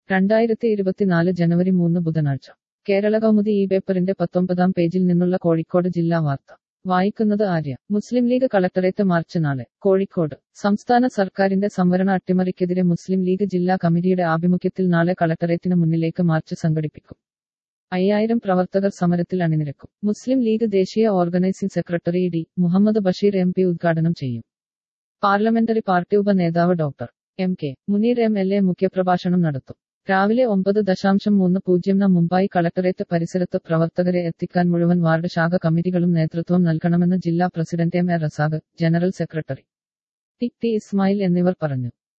രണ്ടായിരത്തി ഇരുപത്തിനാല് ജനുവരി മൂന്ന് ബുധനാഴ്ച കേരള കൗമുദി ഈ പേപ്പറിന്റെ പത്തൊമ്പതാം പേജിൽ നിന്നുള്ള കോഴിക്കോട് ജില്ലാ വാർത്ത വായിക്കുന്നത് ആര്യ മുസ്ലിം ലീഗ് കളക്ടറേറ്റ് മാർച്ച് നാളെ കോഴിക്കോട് സംസ്ഥാന സർക്കാരിന്റെ സംവരണ അട്ടിമറിക്കെതിരെ മുസ്ലിം ലീഗ് ജില്ലാ കമ്മിറ്റിയുടെ ആഭിമുഖ്യത്തിൽ നാളെ കളക്ടറേറ്റിന് മുന്നിലേക്ക് മാർച്ച് സംഘടിപ്പിക്കും അയ്യായിരം പ്രവർത്തകർ സമരത്തിൽ അണിനിരക്കും മുസ്ലിം ലീഗ് ദേശീയ organising secretary D Muhammad Basheer M P ഉദ്ഘാടനം ചെയ്യും പാർലമെന്ററി പാർട്ടി ഉപനേതാവ് doctor M K Muneer M L A മുഖ്യപ്രഭാഷണം നടത്തും രാവിലെ ഒമ്പത് ദശാംശം മൂന്ന് പൂജ്യംന മുമ്പായി കളക്ടറേറ്റ് പരിസരത്ത് പ്രവർത്തകരെ എത്തിക്കാൻ മുഴുവൻ വാർഡ് ശാഖ കമ്മിറ്റികളും നേതൃത്വം നൽകണമെന്ന് ജില്ലാ president M A Razak general secretary T T Ismail എന്നിവർ പറഞ്ഞു